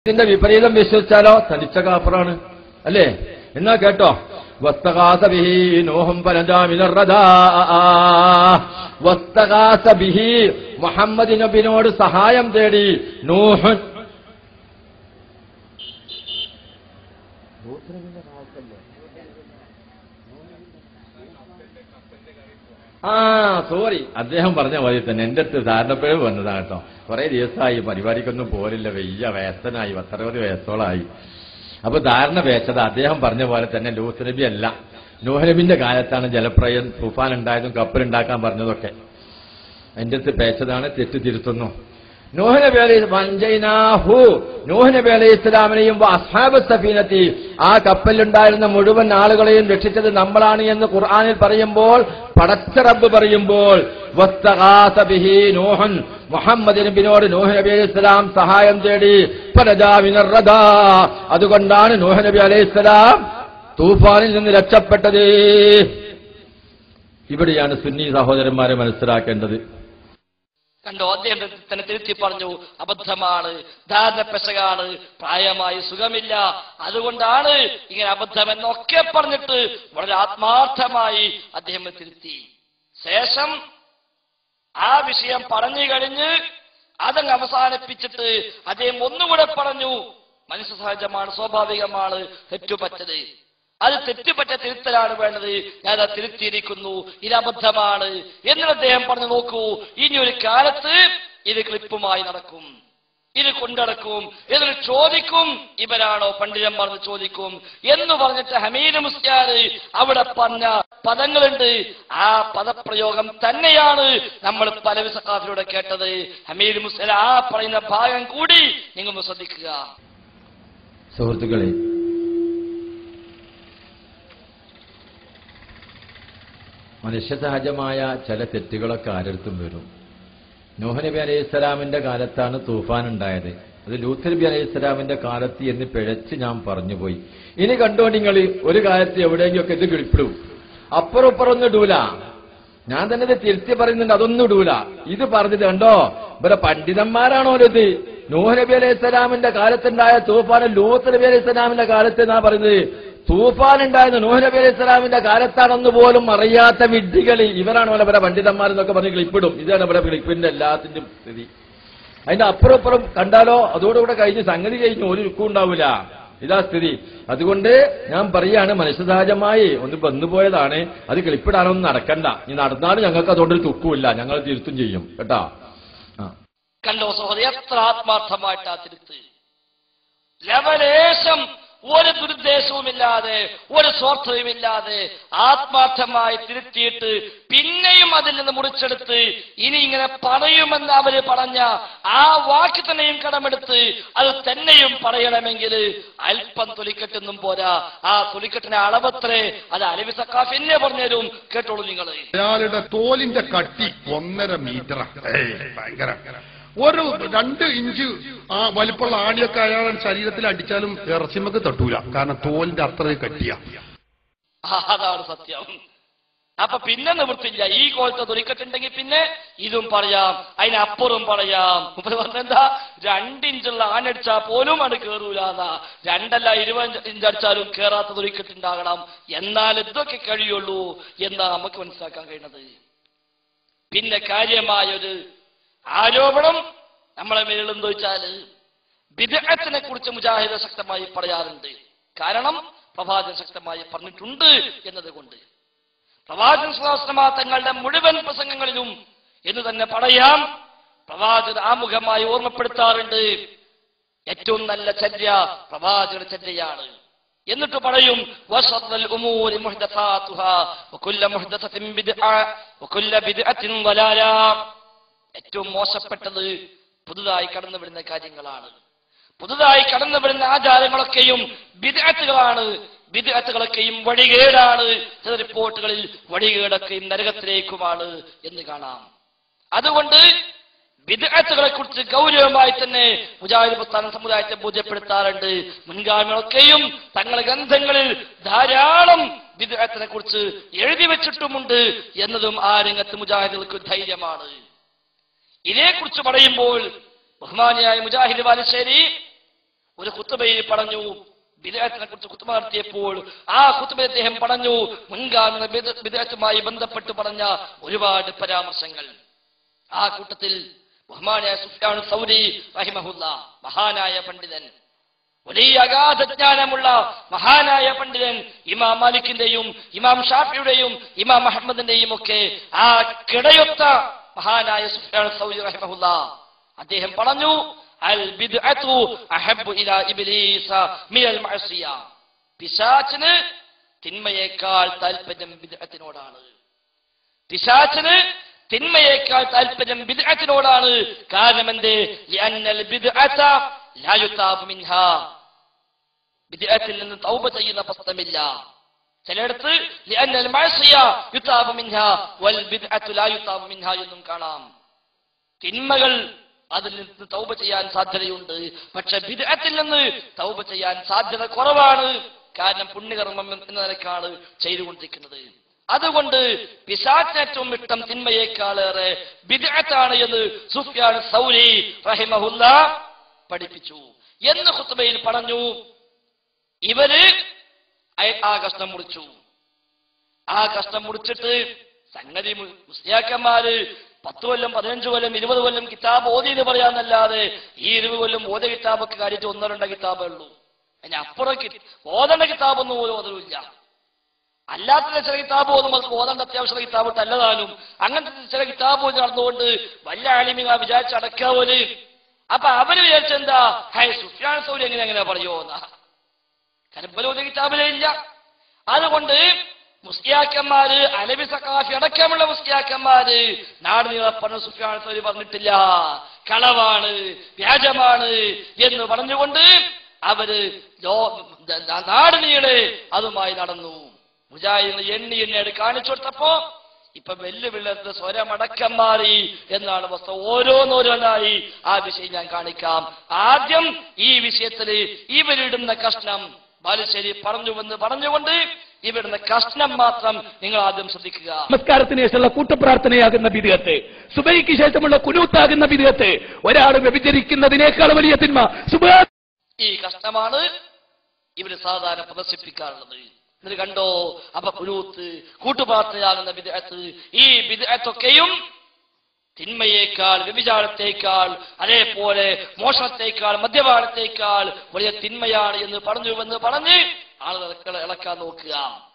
ഇതിന്റെ വിപരീതം വിശ്വസിച്ചാലോ തടിച്ച കാപ്പറാണ് അല്ലേ എന്നാ കേട്ടോ വസ്തകാസ ബിഹി നോഹം പനജാമിനറദാ വസ്തകാസ ബിഹി മുഹമ്മദ് നബിനോട് സഹായം തേടി നൂഹൻ ആ സോറി അദ്ദേഹം പറഞ്ഞ പോലെ തന്നെ എന്റെ അടുത്ത് ധാരണപ്പേര് വന്നതാണ് കേട്ടോ കുറെ ദിവസമായി പരിപാടിക്കൊന്നും പോരില്ല വെയ്യ വയസ്സനായി പത്തറുപത് വയസ്സോളായി അപ്പൊ ധാരണ വേച്ചത് അദ്ദേഹം പറഞ്ഞ പോലെ തന്നെ ലൂത്ത് നബി അല്ല നൂഹ് നബിന്റെ കാലത്താണ് ജലപ്രയം തുഫാൻ ഉണ്ടായതും കപ്പലുണ്ടാക്കാൻ പറഞ്ഞതൊക്കെ എന്റെ അടുത്ത് പേച്ചതാണ് തെറ്റ് തിരുത്തുന്നു നൂഹ് നബി അലൈഹി വഞ്ചൈനാഹു നൂഹ് നബി അലൈഹി ഇസ്ലാമിനെയും അസ്ഹാബ് സഫീനത്തി ആ കപ്പലിലുണ്ടായിരുന്ന മുഴുവൻ ആളുകളെയും രക്ഷിച്ചത് നമ്മളാണ് എന്ന് ഖുർആനിൽ പറയുമ്പോൾ പടച്ച റബ്ബ് പറയുമ്പോൾ വസ്തഗാസ ബിഹി നൂഹൻ മുഹമ്മദ് നബിനോട് നൂഹ് നബി അലൈഹി ഇസ്ലാം സഹായം തേടി ഫനജാ മിനർ റദാ. അതുകൊണ്ടാണ് നൂഹ് നബി അലൈഹി ഇസ്ലാം തൂഫാനിൽ നിന്ന് രക്ഷപ്പെട്ടത് ഇവിടെയാണ് സുന്നി സഹോദരന്മാരെ മനസ്സിലാക്കേണ്ടത് കണ്ടോ അദ്ദേഹം തന്നെ തിരുത്തി പറഞ്ഞു അബദ്ധമാണ് ധാരണ പെശകാണ് പ്രായമായി സുഖമില്ല അതുകൊണ്ടാണ് ഇങ്ങനെ അബദ്ധം എന്നൊക്കെ പറഞ്ഞിട്ട് വളരെ ആത്മാർത്ഥമായി അദ്ദേഹം തിരുത്തി ശേഷം ആ വിഷയം പറഞ്ഞു കഴിഞ്ഞ് അതങ്ങ് അവസാനിപ്പിച്ചിട്ട് അദ്ദേഹം ഒന്നുകൂടെ പറഞ്ഞു മനുഷ്യ സഹജമാണ് സ്വാഭാവികമാണ് തെറ്റുപറ്റത് അത് തെറ്റുപറ്റ തിരുത്തലാണ് വേണ്ടത് ഞാൻ അത് തിരുത്തിയിരിക്കുന്നു ഇത് അബദ്ധമാണ് എന്നിട്ട് അദ്ദേഹം പറഞ്ഞു നോക്കൂ ഇനി ഒരു കാലത്ത് ഇത് ക്ലിപ്പുമായി നടക്കും ഇത് കൊണ്ടടക്കും എന്നിട്ട് ചോദിക്കും ഇവരാണോ പണ്ഡിതന്മാർ എന്ന് ചോദിക്കും എന്ന് പറഞ്ഞിട്ട് ഹമീദ് മുസ്യാർ അവിടെ പറഞ്ഞ പദങ്ങളുണ്ട് ആ പദപ്രയോഗം തന്നെയാണ് നമ്മൾ പല വിസക്കാത്തിലൂടെ കേട്ടത് ഹമീദ് മുസ്യാർ ആ പറയുന്ന ഭാഗം കൂടി നിങ്ങൾ ശ്രദ്ധിക്കുക സുഹൃത്തുക്കളെ മനുഷ്യസഹജമായ ചില തെറ്റുകളൊക്കെ ആരടുത്തും വരും നൂഹ് നബി അലൈഹി സ്വലാമിന്റെ കാലത്താണ് തൂഫാൻ ഉണ്ടായത് അത് ലൂത്ത് നബി അലൈഹി സ്വലാമിന്റെ കാലത്ത് എന്ന് പിഴച്ച് ഞാൻ പറഞ്ഞുപോയി ഇനി കണ്ടോ നിങ്ങൾ ഒരു കാലത്ത് എവിടെയെങ്കിലൊക്കെ ഇത് കിളിപ്പിടും അപ്പുറം ഇപ്പുറം ഒന്നും ഇടൂല ഞാൻ തന്നെ ഇത് തിരുത്തി പറയുന്നുണ്ട് അതൊന്നും ഇടൂല ഇത് പറഞ്ഞത് കണ്ടോ ഇവിടെ പണ്ഡിതന്മാരാണോ ഇത് നൂഹ് നബി അലൈഹി സ്വലാമിന്റെ കാലത്തുണ്ടായ തൂഫാൻ ലൂത്ത് നബി അലൈഹി സ്വലാമിന്റെ കാലത്ത് എന്നാ പറയുന്നത് തൂഫാൻ ഉണ്ടായത് നൂഹ് നബി അലൈഹി സ്വലാമിന്റെ കാലത്താണെന്ന് പോലും അറിയാത്ത വിഡ്ഢികൾ ഇവരാണ് പോലെ പല പണ്ഡിതന്മാരെന്നൊക്കെ പറഞ്ഞ് ക്ലിപ്പിടും ഇതാണ് ഇവിടെ ക്ലിപ്പിന്റെ എല്ലാത്തിന്റെയും സ്ഥിതി അതിന്റെ അപ്പുറം അപ്പുറം കണ്ടാലോ അതോടുകൂടെ കഴിഞ്ഞ് സംഗതി കഴിഞ്ഞ് ഒരു ലുക്കും ഉണ്ടാവില്ല ഇതാ സ്ഥിതി അതുകൊണ്ട് ഞാൻ പറയാണ് മനുഷ്യസഹജമായി ഒന്ന് വന്നുപോയതാണ് അത് ക്ലിപ്പിടാനൊന്നും നടക്കണ്ട ഇനി നടന്നാലും ഞങ്ങൾക്ക് അതുകൊണ്ടൊരു തുക്കുമില്ല ഞങ്ങൾ തിരുത്തും ചെയ്യും കേട്ടാ ആ കണ്ടോ സഹോദരി എത്ര ആത്മാർത്ഥമായിട്ടാ തിരുത്ത് ലവലേശം ഒരു ദുരുദ്ദേശവുമില്ലാതെ ഒരു സ്വാർത്ഥവുമില്ലാതെ ആത്മാർത്ഥമായി തിരുത്തിയിട്ട് പിന്നെയും അതിൽ നിന്ന് മുറിച്ചെടുത്ത് ഇനി ഇങ്ങനെ പറയുമെന്ന് അവര് പറഞ്ഞ ആ വാക്ക് തന്നെയും കടമെടുത്ത് അത് തന്നെയും പറയണമെങ്കിൽ അല്പം തൊലിക്കെട്ടൊന്നും പോരാ ആ തൊലിക്കെട്ടിന്റെ അളവത്രേ അത് അലവി സക്കാഫ് എന്നെ പറഞ്ഞുതരും കേട്ടോളൂ നിങ്ങൾ അയാളുടെ തോലിന്റെ കട്ടി ഒന്നര മീറ്റർ ഭയങ്കര ഒരു രണ്ട് ഇഞ്ച് ആ വലിപ്പമുള്ള ആണിയൊക്കെ അയാളുടെ ശരീരത്തിൽ അടിച്ചാലും ഇറച്ചിമക്ക് തട്ടൂല കാരണം തോലിന്റെ അത്രയും കട്ടിയാ ആ, അതാണ് സത്യം അപ്പൊ പിന്നെ നിവൃത്തില്ല ഈ കോലത്തെ തൊലിക്കെട്ടുണ്ടെങ്കിൽ പിന്നെ ഇതും പറയാം അതിനപ്പുറം പറയാം മുപ്പത് പറഞ്ഞെന്താ രണ്ടിഞ്ചുള്ള ആണടിച്ചാ പോലും അത് കേറൂലാന്നാ രണ്ടല്ല ഇരുപത് ഇഞ്ച് അടിച്ചാലും കേറാത്ത തൊലിക്കെട്ടുണ്ടാകണം എന്നാൽ ഇതൊക്കെ കഴിയുള്ളൂ എന്നാ നമുക്ക് മനസ്സിലാക്കാൻ കഴിയുന്നത് പിന്നെ കാര്യമായൊരു ആരോപണം നമ്മളെ മേലിൽ എന്ന് വെച്ചാല് വിദഗ്ധത്തിനെ കുറിച്ച് മുജാഹിദ ശക്തമായി പറയാറുണ്ട് കാരണം പ്രവാചകൻ ശക്തമായി പറഞ്ഞിട്ടുണ്ട് എന്നതുകൊണ്ട് പ്രവാചകൻ സുഹാസ്ലമ തങ്ങളുടെ മുഴുവൻ പ്രസംഗങ്ങളിലും എന്ന് തന്നെ പറയാം പ്രവാചകൻ ആമുഖമായി ഓർമ്മപ്പെടുത്താറുണ്ട് ഏറ്റവും നല്ല ചര്യ പ്രവാചകന്റെ ചര്യയാണ് എന്നിട്ട് പറയും വശറൽ ഉമൂരി മുഹ്ദസാതുഹാ വകുല്ല മുഹ്ദസത്തിൻ ബിദ്അ വകുല്ല ബിദ്അത്തിൻ ളലാല ഏറ്റവും മോശപ്പെട്ടത് പുതുതായി കടന്നു വരുന്ന കാര്യങ്ങളാണ് പുതുതായി കടന്നു വരുന്ന ആചാരങ്ങളൊക്കെയും ബിദ്അത്തുകളാണ് ബിദ്അത്തുകളൊക്കെയും വഴികേടാണ് ചില റിപ്പോർട്ടുകളിൽ വഴികേടൊക്കെയും നരകത്തിലേക്കുമാണ് എന്ന് കാണാം അതുകൊണ്ട് വിദഗ്ധകളെ കുറിച്ച് ഗൗരവമായി തന്നെ മുജാഹിദ് പ്രസ്ഥാന സമുദായത്തെ ബോധ്യപ്പെടുത്താറുണ്ട് മുൻഗാമികളൊക്കെയും തങ്ങളുടെ ഗ്രന്ഥങ്ങളിൽ ധാരാളം വിദഗ്ധത്തിനെ കുറിച്ച് എഴുതി വെച്ചിട്ടുമുണ്ട് എന്നതും ആ രംഗത്ത് മുജാഹിദുകൾക്ക് ധൈര്യമാണ് ഇതേക്കുറിച്ച് പറയുമ്പോൾ ബഹുമാനിയായ മുജാഹിദ് ബാലുശ്ശേരി ഖുത്തുബയിൽ പറഞ്ഞു ബിദഅത്തിനെ കുറിച്ച് ഖുത്തുബ നടത്തിയപ്പോൾ ആ ഖുത്തുബയിൽ അദ്ദേഹം പറഞ്ഞു മുൻകാല ബിദഅത്തുമായി ബന്ധപ്പെട്ട് പറഞ്ഞ ഒരുപാട് പരാമർശങ്ങൾ ആ കൂട്ടത്തിൽ ബഹുമാനായ സുഫ്യാൻ സൗരി റഹിമഹുല്ല മഹാനായ പണ്ഡിതൻ വലിയ അഗാധജ്ഞാനമുള്ള മഹാനായ പണ്ഡിതൻ ഇമാം മാലിക്കിന്റെയും ഇമാം ഷാഫിയുടെയും ഇമാം അഹമ്മദിന്റെയും ഒക്കെ ആ കിടയൊത്ത മഹാനായ സുഫ്യാൻ സൗരി റഹിമഹുല്ല അദ്ദേഹം പറഞ്ഞു അൽ ബിദ്അതു അഹബ്ബു ഇലാ ഇബ്ലീസ മിനൽ മഅസിയ പിശാചിന് തിന്മയേക്കാൾ താല്പര്യം ബിദ്അത്തിനോടാണ് പിശാചിന് തിന്മയേക്കാൾ താല്പര്യം ബിദ്അത്തിനോടാണ് കാരണം എന്തേ ലിഅന്നൽ ബിദ്അത ലാ യുതാബു മിൻഹാ ബിദ്അത്തിൽ നിന്ന് തൗബ ചെയ്യുന്ന പ്രശ്നമില്ല ചിലയിടത്ത് ലിഅന്നൽ മഅസിയ യുതാബു മിൻഹാ വൽ ബിദ്അതു ലാ യുതാബു മിൻഹാ എന്നും കാണാം തിന്മകൾ അതിൽ നിന്ന് തൗബ ചെയ്യാൻ സാധ്യതയുണ്ട് പക്ഷെ ബിദ്അത്തിൽ നിന്ന് തൗബ ചെയ്യാൻ സാധ്യത കുറവാണ് കാരണം പുണ്യകർമ്മം എന്ന നിലക്കാണ് ചെയ്തുകൊണ്ടിരിക്കുന്നത് അതുകൊണ്ട് പിശാചേറ്റവും ഇഷ്ടം തിന്മയേക്കാളേറെ ബിദ്അത്താണ് എന്ന് സുഫ്യാൻ സൗരി റഹിമഹുല്ല പഠിപ്പിച്ചു എന്ന് ഖുത്ബയിൽ പറഞ്ഞു ഇവര് അയ- ആ കഷ്ണം മുറിച്ചു ആ കഷ്ണം മുറിച്ചിട്ട് സംഗതി മു- മുസ്ലിയാക്കന്മാര് പത്ത് കൊല്ലം പതിനഞ്ച് കൊല്ലം ഇരുപത് കൊല്ലം കിതാബ് ഓതി എന്ന് പറയാന്നല്ലാതെ ഈ ഇരുപത് കൊല്ലം ഓത കിതാബൊക്കെ കാര്യത്തിൽ ഒന്നോ രണ്ടോ കിതാബേ ഉള്ളൂ അതിന് അപ്പുറം കി- ഓതേണ്ട കിതാബൊന്നും പോലും ഓതലുമില്ല അല്ലാത്ത ചില കിതാബ് ഓതുമ്പോൾ നമുക്ക് ഓതേണ്ട അത്യാവശ്യ കിതാബ് നല്ലതാനും അങ്ങനത്തെ ചില കിതാബ് ഓതി നടന്നുകൊണ്ട് വല്ല ആലിമിക വിചാരിച്ച് അടക്കാവല് അപ്പൊ അവര് വിചാരിച്ചെന്താ ഹൈ സുഫിയാൻ സൗരി എങ്ങനെ എങ്ങനെ പറയുമോ എന്നാ കരമ്പലോതി കിതാബിലേ ഇല്ല അതുകൊണ്ട് മുസ്ലിയാക്കന്മാര് അലബി സക്കാഫി അടക്കമുള്ള മുസ്ലിയാക്കന്മാര് നാട് നീളെ പറഞ്ഞ സുഫിയാൻ സൗരി പറഞ്ഞിട്ടില്ല കളവാണ് വ്യാജമാണ് എന്ന് പറഞ്ഞുകൊണ്ട് അവര് ലോ- ദ- ദ- നാട് നീളെ അതുമായി നടന്നു മുജാഹിദിന് എണ്ണി എണ്ണി കാണിച്ചു കൊടുത്തപ്പോ ഇപ്പൊ വെല്ലുവിളിയുടെ സ്വരമടക്കം മാറി എന്നാണ് വസ്തു ഓരോന്നോരോന്നായി ആ വിഷയം ഞാൻ കാണിക്കാം ആദ്യം ഈ വിഷയത്തിൽ ഇവരിടുന്ന കഷ്ണം ബാലുശ്ശേരി പറഞ്ഞുവെന്ന് പറഞ്ഞുകൊണ്ട് ഇവിടുന്ന് കഷ്ണം മാത്രം നിങ്ങൾ ആദ്യം ശ്രദ്ധിക്കുക നമസ്കാരത്തിന് ശേഷമുള്ള കൂട്ടപ്രാർത്ഥനയാകുന്ന വിധേയത്ത് സുബൈക്ക് ശേഷമുള്ള കുനൂത്താകുന്ന വിധേയത്ത് ഒരാൾ വ്യഭിചരിക്കുന്നതിനേക്കാൾ വലിയ തിന്മ സുബൈ ഈ കഷ്ണമാണ് ഇവര് സാധാരണ പ്രദർശിപ്പിക്കാറുള്ളത് എന്നിട്ട് കണ്ടോ അപ്പൊ കുലൂത്ത് കൂട്ടുപാത്രയാകുന്ന വിദഗ്ധത്ത് ഈ വിദഗ്ധത്തൊക്കെയും തിന്മയേക്കാൾ വ്യഭിചാരത്തേക്കാൾ അതേപോലെ മോഷണത്തേക്കാൾ മദ്യപാനത്തേക്കാൾ വലിയ തിന്മയാണ് എന്ന് പറഞ്ഞുവെന്ന് പറഞ്ഞ് ആളുകൾ ഇളക്കാൻ നോക്കുക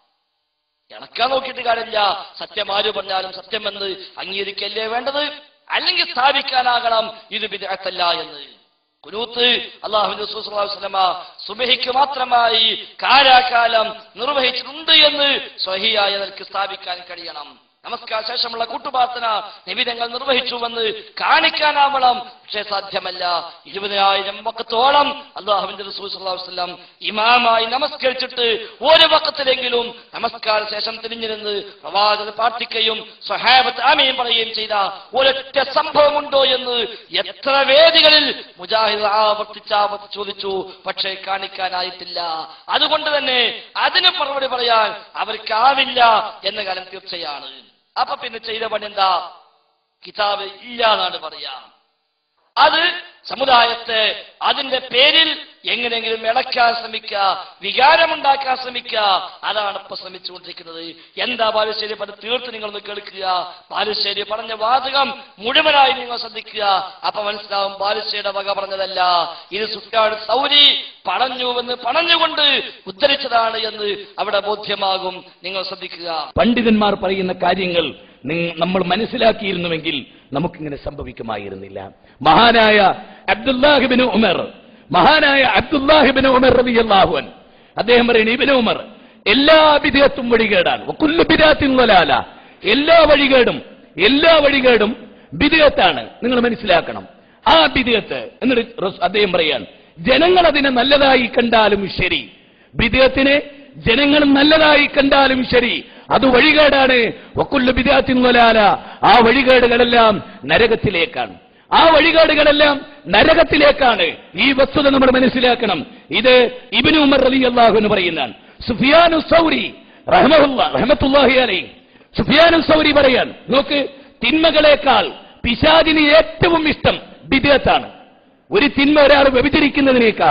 ഇളക്കാൻ നോക്കിയിട്ട് കാര്യമില്ല സത്യം ആര് പറഞ്ഞാലും സത്യമെന്ന് അംഗീകരിക്കല്ലേ വേണ്ടത് അല്ലെങ്കിൽ സ്ഥാപിക്കാനാകണം ഇത് വിദഗ്ധല്ല എന്ന് കുനൂത്ത് അള്ളാഹുവിന്റെ സുസ്ലാസ്ലമ സുബഹിക്ക് മാത്രമായി കാലാകാലം നിർവഹിച്ചിട്ടുണ്ട് എന്ന് സ്വഹിയായ നിലക്ക് സ്ഥാപിക്കാൻ കഴിയണം നമസ്കാര ശേഷമുള്ള കൂട്ടുപാർത്തന നിബിധങ്ങൾ നിർവഹിച്ചുവെന്ന് കാണിക്കാനാവണം പക്ഷേ സാധ്യമല്ല ഇരുപതിനായിരം വക്കത്തോളം അള്ളാഹുവിന്റെ റസൂസ്ലാം ഇമാമായി നമസ്കരിച്ചിട്ട് ഒരു വക്കത്തിലെങ്കിലും നമസ്കാര ശേഷം തിരിഞ്ഞിരുന്ന് പ്രവാചകർ പ്രാർത്ഥിക്കുകയും സ്വഹാബത്ത് ആമയും പറയുകയും ചെയ്ത ഒരൊറ്റ സംഭവമുണ്ടോ എന്ന് എത്ര വേദികളിൽ മുജാഹിദ് ആവർത്തിച്ചാവർത്തി ചോദിച്ചു പക്ഷേ കാണിക്കാനായിട്ടില്ല അതുകൊണ്ട് തന്നെ അതിന് മറുപടി പറയാൻ അവർക്കാവില്ല എന്ന കാര്യം തീർച്ചയാണ് അപ്പൊ പിന്നെ ചെയ്ത പണി എന്താ കിതാബ് ഇല്ല എന്നാണ് പറയാം അത് സമുദായത്തെ അതിന്റെ പേരിൽ എങ്ങനെയെങ്കിലും ഇളക്കാൻ ശ്രമിക്കുക വികാരമുണ്ടാക്കാൻ ശ്രമിക്കുക അതാണ് ഇപ്പൊ ശ്രമിച്ചുകൊണ്ടിരിക്കുന്നത് എന്താ ബാലുശ്ശേരി പറഞ്ഞ് തീർത്ത് നിങ്ങളൊന്ന് കേൾക്കുക ബാലുശ്ശേരി പറഞ്ഞ വാചകം മുഴുവനായി നിങ്ങൾ ശ്രദ്ധിക്കുക അപ്പൊ മനസ്സിലാവും ബാലുശ്ശേരിയുടെ വക പറഞ്ഞതല്ല ഇത് സുഫ്യാൻ സൗരി പറഞ്ഞുവെന്ന് പറഞ്ഞുകൊണ്ട് ഉദ്ധരിച്ചതാണ് എന്ന് അവിടെ ബോധ്യമാകും നിങ്ങൾ ശ്രദ്ധിക്കുക പണ്ഡിതന്മാർ പറയുന്ന കാര്യങ്ങൾ നിങ്ങ- നമ്മൾ മനസ്സിലാക്കിയിരുന്നുവെങ്കിൽ നമുക്കിങ്ങനെ സംഭവിക്കുമായിരുന്നില്ല മഹാനായ അബ്ദുല്ലാഹിബിന് ഉമർ മഹാനായ അബ്ദുല്ലാഹിബിന് ഉമർ റളിയല്ലാഹു അൻഹു അദ്ദേഹം പറയുന്നു ഇബിന് ഉമർ എല്ലാ വിധേയത്തും വഴികേടാണ് വകുല്ലു ബിദാത്തിൻ വലാല എല്ലാ വഴികേടും എല്ലാ വഴികേടും ബിദയത്താണ് നിങ്ങൾ മനസ്സിലാക്കണം ആ ബിദയത്ത് എന്നിട്ട് റസ്- അദ്ദേഹം പറയാൻ ജനങ്ങൾ അതിനെ നല്ലതായി കണ്ടാലും ശരി ബിദയത്തിനെ ജനങ്ങൾ നല്ലതായി കണ്ടാലും ശരി അത് വഴികേടാണ് വക്കുല്ല ബിദാത്തിൻ വലാല ആ വഴികേടുകളെല്ലാം നരകത്തിലേക്കാണ് ആ വഴികേടുകളെല്ലാം നരകത്തിലേക്കാണ് ഈ വസ്തുത നമ്മൾ മനസ്സിലാക്കണം ഇത് ഇബിനു ഉമർ അലി അള്ളാഹു എന്ന് പറയുന്നതാണ് സുഫിയാനു സൗരി റഹ്മഹുല്ല റഹ്മത്തുല്ലാഹി അലൈ സുഫിയാനു സൗരി പറയാൻ നോക്ക് തിന്മകളെക്കാൾ പിശാദിന് ഏറ്റവും ഇഷ്ടം ബിദത്താണ് ഒരു തിന്മ ഒരാൾ വ്യഭിചരിക്കുന്നതിനേക്കാൾ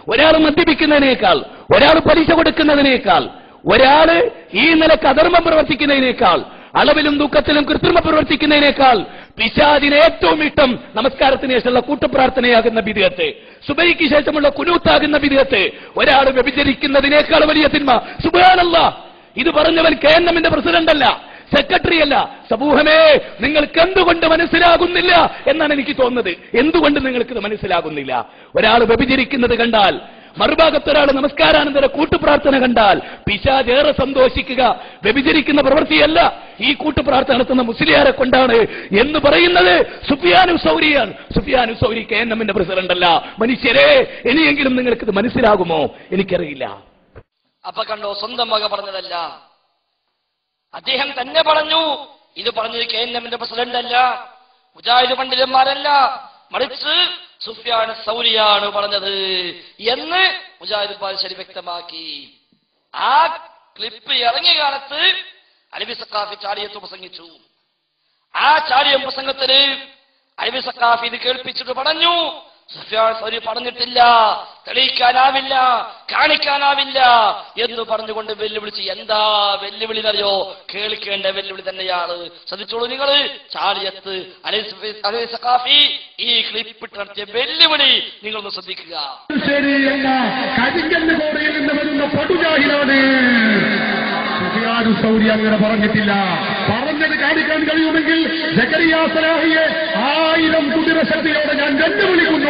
ഒരാൾ മദ്യപിക്കുന്നതിനേക്കാൾ ഒരാൾ പലിശ കൊടുക്കുന്നതിനേക്കാൾ ഒരാള് ഈ നിലക്ക് അധർമ്മം പ്രവർത്തിക്കുന്നതിനേക്കാൾ അളവിലും ദുഃഖത്തിലും കൃത്രിമ പ്രവർത്തിക്കുന്നതിനേക്കാൾ പിശാദിന് ഏറ്റവും ഇഷ്ടം നമസ്കാരത്തിന് ശേഷമുള്ള കൂട്ടുപ്രാർത്ഥനയാകുന്ന വിധേയത്തെ സുബൈക്ക് ശേഷമുള്ള കുനൂത്താകുന്ന വിധേയത്തെ ഒരാൾ വ്യഭിചരിക്കുന്നതിനേക്കാൾ വലിയ തിന്മ സുബാനല്ല ഇത് പറഞ്ഞവൻ കെ എൻ എമ്മിന്റെ പ്രസിഡന്റ് അല്ല സെക്രട്ടറി അല്ല സമൂഹമേ നിങ്ങൾക്ക് എന്തുകൊണ്ട് മനസ്സിലാകുന്നില്ല എന്നാണ് എനിക്ക് തോന്നുന്നത് എന്തുകൊണ്ട് നിങ്ങൾക്ക് ഇത് മനസ്സിലാകുന്നില്ല ഒരാൾ വ്യഭിചരിക്കുന്നത് കണ്ടാൽ മറുഭാഗത്ത് ഒരാൾ നമസ്കാരാനന്തര കൂട്ടുപ്രാർത്ഥന കണ്ടാൽ പിശാചേറെ സന്തോഷിക്കുക വ്യഭിചരിക്കുന്ന പ്രവൃത്തിയല്ല ഈ കൂട്ടുപ്രാർത്ഥന നടത്തുന്ന മുസ്ലിയാരെ കൊണ്ടാണ് എന്ന് പറയുന്നത് സുഫിയാനു സൗരിയാണ് സുഫിയാനു സൗരി കെ എൻ എമ്മിന്റെ പ്രസിഡന്റ് അല്ല മനുഷ്യരെ ഇനിയെങ്കിലും നിങ്ങൾക്ക് ഇത് മനസ്സിലാകുമോ എനിക്കറിയില്ല അപ്പൊ കണ്ടോ സ്വന്തം വക പറഞ്ഞതല്ല അദ്ദേഹം തന്നെ പറഞ്ഞു ഇത് പറഞ്ഞത് കെ എൻ എമ്മിന്റെ പ്രസിഡന്റ് അല്ല മുജാഹിദ് പണ്ഡിതന്മാരല്ല മറിച്ച് സുഫിയാൻ സൗരിയാണ് പറഞ്ഞത് എന്ന് മുജാഹിദ് ബാൽശരി വ്യക്തമാക്കി ആ ക്ലിപ്പ് ഇറങ്ങിയ കാലത്ത് അലവി സക്കാഫി ചാടിയത്ത് പ്രസംഗിച്ചു ആ ചാടിയ പ്രസംഗത്തിന് അലവി സക്കാഫി ഇത് കേൾപ്പിച്ചിട്ട് പറഞ്ഞു സുഫിയാൻ സൗരി പറഞ്ഞിട്ടില്ല തെളിയിക്കാനാവില്ല കാണിക്കാനാവില്ല എന്ന് പറഞ്ഞുകൊണ്ട് വെല്ലുവിളിച്ച് എന്താ വെല്ലുവിളി അറിയോ കേൾക്കേണ്ട വെല്ലുവിളി തന്നെയാണ് ശ്രദ്ധിച്ചോളൂ നിങ്ങൾ ചാളിയത്ത് അലൈ സക്കാഫി ഈ ക്ലിപ്പിട്ട് നടത്തിയ വെല്ലുവിളി നിങ്ങളൊന്ന് ശ്രദ്ധിക്കുക ശരി എന്ന കരിങ്കല്ല് കോടയിൽ നിന്ന് വരുന്ന പടുജാഹിലാണ് സുഫിയാനു സൗരി അങ്ങനെ പറഞ്ഞിട്ടില്ല പറഞ്ഞത് കാണിക്കാൻ കഴിയുമെങ്കിൽ ജക്കരിയ സലാഹിയെ ആയിരം കുതിരശക്തിയോടെ ഞാൻ വെല്ലുവിളിക്കുന്നു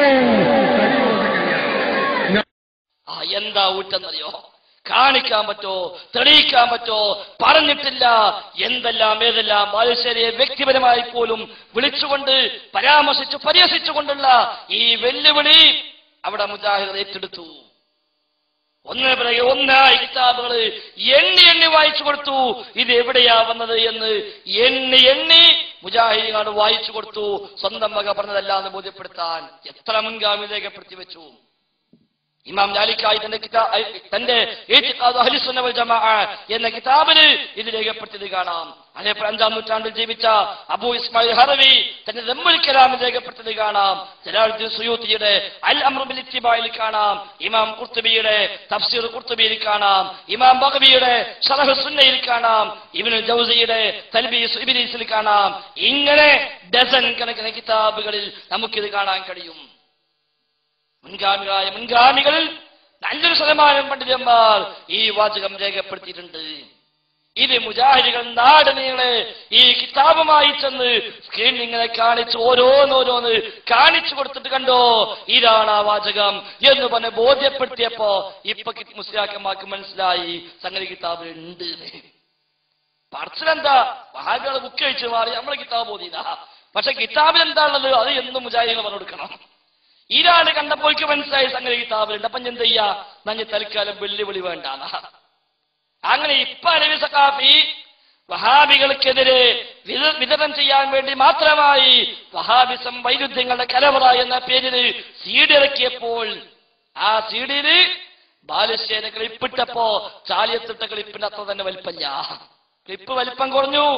ആ എന്താ ഊറ്റെന്നറിയോ കാണിക്കാൻ പറ്റോ തെളിയിക്കാൻ പറ്റോ പറഞ്ഞിട്ടില്ല എന്തെല്ലാം ഏതെല്ലാം ബാലുശ്ശേരിയെ വ്യക്തിപരമായി പോലും വിളിച്ചുകൊണ്ട് പരാമർശിച്ചു പരിഹസിച്ചുകൊണ്ടുള്ള ഈ വെല്ലുവിളി അവിടെ മുജാഹിദ് ഏറ്റെടുത്തു ഒന്ന് പിറകെ ഒന്നായി കിതാബുകൾ എണ്ണി എണ്ണി വായിച്ചു കൊടുത്തു ഇത് എവിടെയാ വന്നത് എന്ന് എണ്ണി എണ്ണി മുജാഹിദിനാണ് വായിച്ചു കൊടുത്തു സ്വന്തം വക പറഞ്ഞതല്ല എന്ന് ബോധ്യപ്പെടുത്താൻ എത്ര മുൻഗാമി രേഖപ്പെടുത്തി വെച്ചു ഇമാം ജാലിക്കായി തന്റെ കിതാ തന്റെ ഇഅ്തിഖാദ് അഹ്ലി സുന്ന വൽ ജമാഅ എന്ന കിതാബില് ഇത് രേഖപ്പെടുത്തിയത് കാണാം അതേപോലെ അഞ്ചാം നൂറ്റാണ്ടിൽ ജീവിച്ച അബൂ ഇസ്മായിൽ ഹറവി തന്റെ ദമ്മുൽ കലാമിൽ രേഖപ്പെടുത്തിയത് കാണാം ജലാലുദ്ദീൻ സുയൂത്തിയുടെ അൽ അംറു ബിൽ ഇത്തിബായിൽ കാണാം ഇമാം ഖുർത്തുബിയുടെ തഫ്സീർ ഖുർത്തുബിയിൽ കാണാം ഇമാം ബഗവിയുടെ ഷറഹ് സുന്നയിൽ കാണാം ഇബ്നുൽ ജൗസിയുടെ തൽബീസ് ഇബ്ലീസിൽ കാണാം ഇങ്ങനെ ഡസൻ കണക്കിന് കിതാബുകളിൽ നമുക്കിത് കാണാൻ കഴിയും മുൻഗാമികളായ മുൻഗാമികളിൽ നല്ലൊരു ശതമാനം പണ്ഡിതന്മാർ ഈ വാചകം രേഖപ്പെടുത്തിയിട്ടുണ്ട് ഇത് മുജാഹിദികൾ നാട് നീളെ ഈ കിതാബുമായി ചെന്ന് സ്ക്രീൻ ഇങ്ങനെ കാണിച്ച് ഓരോന്നോരോന്ന് കാണിച്ചു കൊടുത്തിട്ട് കണ്ടോ ഇതാണ് ആ വാചകം എന്ന് പറഞ്ഞ് ബോധ്യപ്പെടുത്തിയപ്പോ ഇപ്പൊ കി- മുസ്ലിയാക്കന്മാർക്ക് മനസ്സിലായി സംഗതി കിതാബിൽ ഉണ്ട് എന്ന്. പറച്ചിലെന്താ വഹാബികളെ ബുക്ക് കഴിച്ച് മാറി നമ്മളെ കിതാബ് ഓതിയതാ പക്ഷെ കിതാബിൽ എന്താ ഉള്ളത് അത് എന്നും മുജാഹിദികൾ പറഞ്ഞു കൊടുക്കണം ഇതാണ് കണ്ടപ്പോൾ എനിക്ക് മനസ്സിലായി സംഗതി കിതാബിലുണ്ട് അപ്പൊ ഞാൻ എന്ത് ചെയ്യാ നഞ്ഞ് തൽക്കാലം വെല്ലുവിളി വേണ്ടാന്നാ അങ്ങനെ ഇപ്പൊ അലവി സക്കാഫി വഹാബികൾക്കെതിരെ വിത- വിതരണം ചെയ്യാൻ വേണ്ടി മാത്രമായി വഹാബിസം വൈരുദ്ധ്യങ്ങളുടെ കലവറ എന്ന പേരിൽ സീഡ് ഇറക്കിയപ്പോൾ ആ സീഡിൽ ബാലുശ്ശേന ക്ലിപ്പിട്ടപ്പോ ചാലിയത്തിട്ട ക്ലിപ്പിന്റെ അത്ര തന്നെ വലിപ്പല്ല ക്ലിപ്പ് വലിപ്പം കുറഞ്ഞു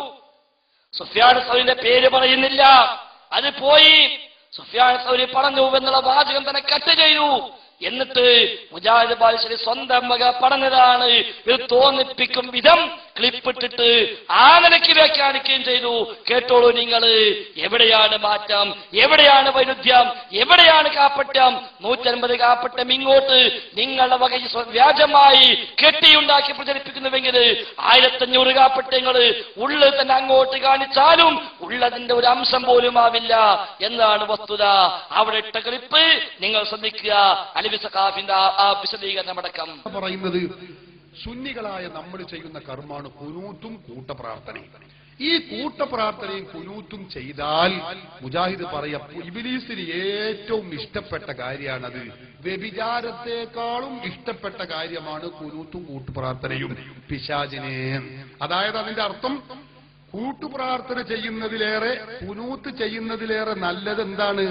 സുഫിയാൻ സൗരിന്റെ പേര് പറയുന്നില്ല അത് പോയി സുഫിയാൻ സൗരി പറഞ്ഞു എന്നുള്ള വാചകം തന്നെ കട്ട് ചെയ്തു എന്നിട്ട് മുജാഹിദ് ബാലുശ്ശേരി സ്വന്തം വക പറഞ്ഞതാണ് ഇത് തോന്നിപ്പിക്കും വിധം ക്ലിപ്പിട്ടിട്ട് ആ നിലയ്ക്ക് വ്യാഖ്യാനിക്കുകയും ചെയ്തു കേട്ടോളൂ നിങ്ങൾ എവിടെയാണ് മാറ്റം എവിടെയാണ് വൈരുദ്ധ്യം എവിടെയാണ് കാപ്പറ്റം നൂറ്റൻപത് കാപ്പറ്റം ഇങ്ങോട്ട് നിങ്ങളുടെ വക ഈ സ്വ- വ്യാജമായി കെട്ടിയുണ്ടാക്കി പ്രചരിപ്പിക്കുന്നുവെങ്കിൽ ആയിരത്തഞ്ഞൂറ് കാപ്പറ്റങ്ങൾ ഉള്ളിൽ തന്നെ അങ്ങോട്ട് കാണിച്ചാലും ഉള്ളതിന്റെ ഒരു അംശം പോലും ആവില്ല എന്നാണ് വസ്തുത അവിടെ ഇട്ട ക്ലിപ്പ് നിങ്ങൾ ശ്രദ്ധിക്കുക അലിബി സഖാഫിന്റെ ആ- ആ വിശദീകരണം അടക്കം പറയുന്നത് സുന്നികളായ നമ്മൾ ചെയ്യുന്ന കർമാണ് കുനൂത്തും കൂട്ടപ്രാർത്ഥനയും ഈ കൂട്ടപ്രാർത്ഥനയും കുനൂത്തും ചെയ്താൽ മുജാഹിദ് പറയാ ഇബിലീസിന് ഏറ്റവും ഇഷ്ടപ്പെട്ട കാര്യമാണത് വ്യഭിചാരത്തെക്കാളും ഇഷ്ടപ്പെട്ട കാര്യമാണ് കുനൂത്തും കൂട്ടുപ്രാർത്ഥനയും പിശാചിന് അതായത് അതിന്റെ അർത്ഥം കൂട്ടുപ്രാർത്ഥന ചെയ്യുന്നതിലേറെ കുനൂത്ത് ചെയ്യുന്നതിലേറെ നല്ലത് എന്താണ്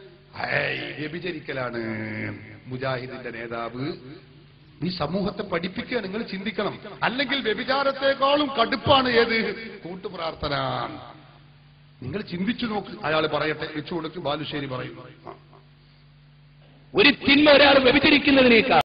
ഹേയ്, വ്യഭിചരിക്കലാണ് മുജാഹിദിന്റെ നേതാവ് ഈ സമൂഹത്തെ പഠിപ്പിക്കുക നിങ്ങൾ ചിന്തിക്കണം അല്ലെങ്കിൽ വ്യഭിചാരത്തെക്കാളും കടുപ്പാണ് ഏത് കൂട്ടുപ്രാർത്ഥന നിങ്ങൾ ചിന്തിച്ചു നോക്ക് അയാൾ പറയട്ടെ വെച്ചു കൊടുക്ക് ബാലുശ്ശേരി പറയുന്നു ആ. ഒരു തിന്മ ഒരാൾ വ്യഭിചരിക്കുന്നതിനേക്കാൾ